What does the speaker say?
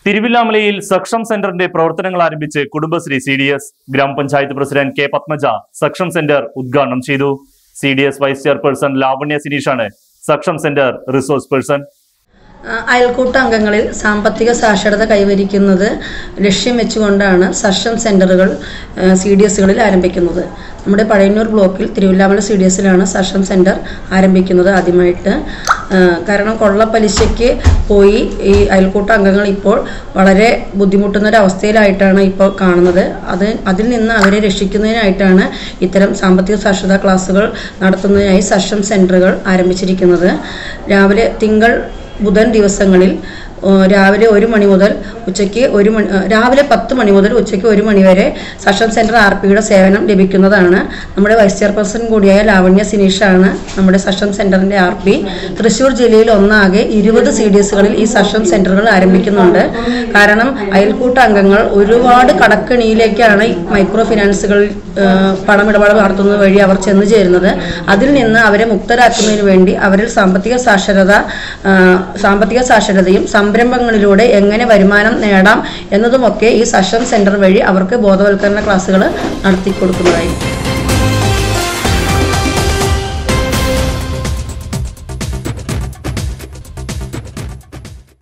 തിരുവില്ലാമലയിൽ സക്ഷം സെന്ററിന്റെ പ്രവർത്തനങ്ങൾ ആരംഭിച്ച് കുടുംബശ്രീ സി ഡി എസ് ഗ്രാമപഞ്ചായത്ത് president K Padmaja Saksham centre ഉദ്ഘാടനം ചെയ്തു C D S vice chairperson Lavanya സിനീഷാണ് സക്ഷം സെന്റർ റിസോഴ്സ് പേഴ്സൺ ആ, അയൽക്കൂട്ട അംഗങ്ങളിൽ സാമ്പത്തിക സാക്ഷരത കൈവരിക്കുന്നത് ലക്ഷ്യം വെച്ചുകൊണ്ടാണ് സഷൻ സെൻ്ററുകൾ സി ഡി എസുകളിൽ ആരംഭിക്കുന്നത് നമ്മുടെ പഴയന്നൂർ ബ്ലോക്കിൽ തിരുവല്ലാമല സി ഡി എസിലാണ് സഷൻ സെൻറ്റർ ആരംഭിക്കുന്നത് ആദ്യമായിട്ട് ആ, കാരണം കൊള്ളപ്പലിശയ്ക്ക് പോയി ഈ അയൽക്കൂട്ട അംഗങ്ങൾ ഇപ്പോൾ വളരെ ബുദ്ധിമുട്ടുന്ന ഒരു അവസ്ഥയിലായിട്ടാണ് ഇപ്പോൾ കാണുന്നത് അത് അതിൽ നിന്ന് അവരെ രക്ഷിക്കുന്നതിനായിട്ടാണ് ഇത്തരം സാമ്പത്തിക സാക്ഷരതാ ക്ലാസ്സുകൾ നടത്തുന്നതിനായി സഷൻ സെൻറ്ററുകൾ ആരംഭിച്ചിരിക്കുന്നത് രാവിലെ തിങ്കൾ ബുധൻ ദിവസങ്ങളിൽ ഓ, രാവിലെ ഒരു മണി മുതൽ ഉച്ചയ്ക്ക് ഒരു മണി ആ, രാവിലെ പത്ത് മണി മുതൽ ഉച്ചയ്ക്ക് ഒരു മണി വരെ സഷൻ സെൻറ്റർ ആർ പിയുടെ സേവനം ലഭിക്കുന്നതാണ് നമ്മുടെ വൈസ് ചെയർപേഴ്സൺ കൂടിയായ ലാവണ്യ സിനീഷാണ് നമ്മുടെ സഷൻ സെൻറ്ററിൻ്റെ ആർ പി തൃശ്ശൂർ ജില്ലയിൽ ഒന്നാകെ ഇരുപത് സി ഡി എസുകളിൽ ഈ സഷൻ സെൻറ്ററുകൾ ആരംഭിക്കുന്നുണ്ട് കാരണം അയൽക്കൂട്ട അംഗങ്ങൾ ഒരുപാട് കടക്കണിയിലേക്കാണ് ഈ മൈക്രോ ഫിനാൻസുകളിൽ ആ, പണമിടപാട് നടത്തുന്നത് വഴി അവർ ചെന്നു ചേരുന്നത് അതിൽ നിന്ന് അവരെ മുക്തരാക്കുന്നതിന് വേണ്ടി അവരിൽ സാമ്പത്തിക സാക്ഷരത ആ, സാമ്പത്തിക സാക്ഷരതയും സംരംഭങ്ങളിലൂടെ എങ്ങനെ വരുമാനം നേടാം എന്നതുമൊക്കെ ഈ സഷൻ സെൻറ്റർ വഴി അവർക്ക് ബോധവൽക്കരണ ക്ലാസ്സുകൾ നടത്തി കൊടുക്കുന്നതായി